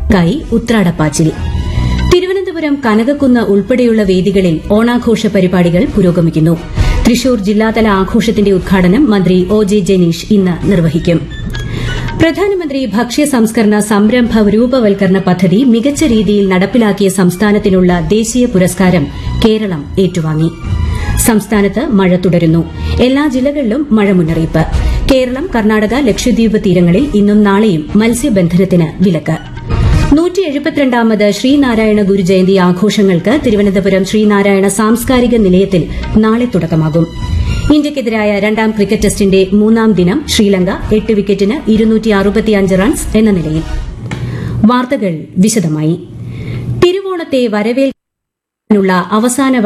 കായി ഉത്രാടപ്പാച്ചിൽ തിരുവനന്തപുരം കനകക്കുന്ന് ഉൾപ്പെടെയുള്ള വേദികളിൽ ഓണാഘോഷ പരിപാടികൾ പുരോഗമിക്കുന്നു തൃശൂർ ജില്ലാതല ആഘോഷത്തിന്റെ ഉദ്ഘാടനം മന്ത്രി ഒ ജെ ജനീഷ് ഇന്ന് നിർവഹിക്കും പ്രധാനമന്ത്രി ഭക്ഷ്യ സംസ്കരണ സംരംഭ രൂപവൽക്കരണ പദ്ധതി മികച്ച രീതിയിൽ നടപ്പിലാക്കിയ സംസ്ഥാനത്തിനുള്ള ദേശീയ പുരസ്കാരം കേരളം ഏറ്റുവാങ്ങി സംസ്ഥാനത്ത് മഴ തുടരുന്നു എല്ലാ ജില്ലകളിലും മഴ മുന്നറിയിപ്പ് കേരളം കർണാടക ലക്ഷദ്വീപ് തീരങ്ങളിൽ ഇന്നും നാളെയും മത്സ്യബന്ധനത്തിന് വിലക്ക് നൂറ്റി എഴുപത്തിരണ്ടാമത് ശ്രീനാരായണ ഗുരുജയന്തി ആഘോഷങ്ങൾക്ക് തിരുവനന്തപുരം ശ്രീനാരായണ സാംസ്കാരിക നിലയത്തിൽ നാളെ തുടക്കമാകും ഇന്ത്യയ്ക്കെതിരായ രണ്ടാം ക്രിക്കറ്റ് ടെസ്റ്റിന്റെ മൂന്നാം ദിനം ശ്രീലങ്ക എട്ട് വിക്കറ്റിന് റൺസ് എന്ന നിലയിൽ വാർത്തകൾ വിശദമായി തിരുവോണത്തെ വരവേൽക്കാനുള്ള അവസാന